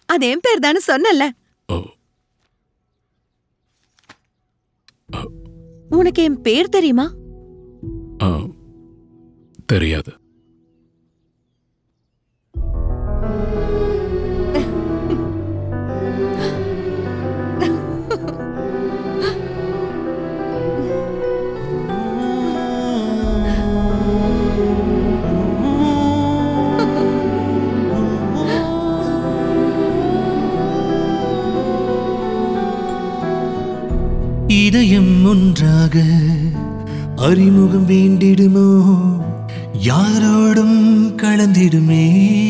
அது என் பேர் தானே சொன்னல ஓ உனக்கு என் பேர் தெரியுமா ஆ, தெரியாது இதயம் ஒன்றாக அறிமுகம் வேண்டிடுமோ யாரோடும் கலந்திடுமே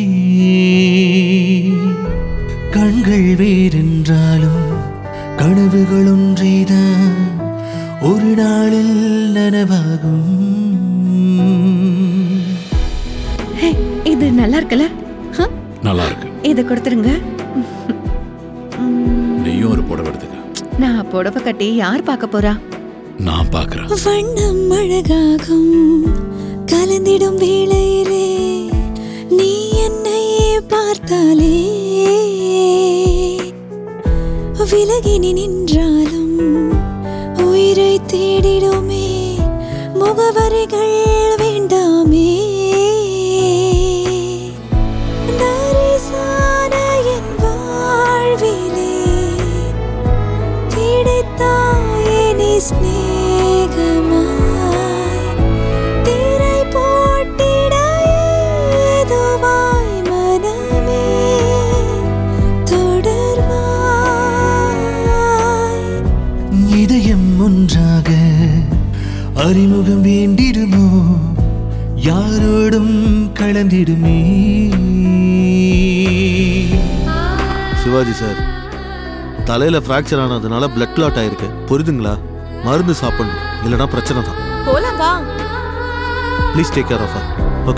கண்கள் வேறென்றாலும் கனவுகள் ஒன்றேதான் ஒரு நாளில் நனவாகும் ஹே, இது நல்லா இருக்குல்ல ஹ? நல்லா இருக்கு இதை கொடுத்துருங்க நீயும் ஒரு புடவை எடுத்துக்க நான் புடவை கட்டி யார் பார்க்க போறா நான் பாக்குறேன் வண்ணம் அழகாகும் கலந்திடும் வேளையிலே நீ என்னை பார்த்தாலே விலகினி நின்றாலும் உயிரை தேடிடுமே முகவரிகள் வேண்டாமே தரிசான என் வாழ்விலே கிடைத்தாயே நீ சிநேகமாய் திரை போட்டிட ஏதுவாய் மனமே தொடர்வாய் இதயம் ஒன்றாக அறிமுகம் வேண்டிடுமோ யாரோடும் கலந்திடுமே சிவாஜி சார் தலையில ஃப்ராக்சர் ஆனதுனால பிளட் கிளாட் ஆயிருக்கு புரியுதுங்களா மருந்து சாப்பிடணும் இல்லைன்னா பிரச்சனை தான் போலாம் வா please take care of okay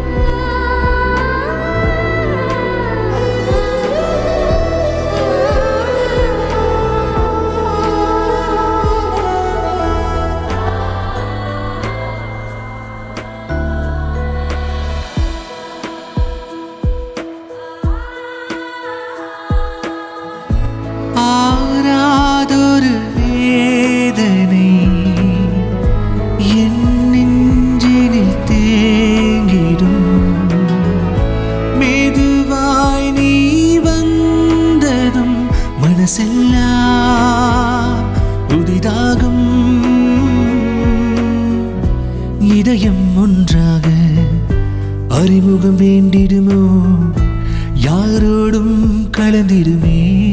ஆராதொரு வேதனை என் நெஞ்சினில் தேங்கிடும் மெதுவாய் நீ வந்ததும் மனசெல்லாம் புதிதாகும் இதயம் ஒன்றாக அறிமுகம் வேண்டிடுமோ யாரோடும் கலந்திடுமே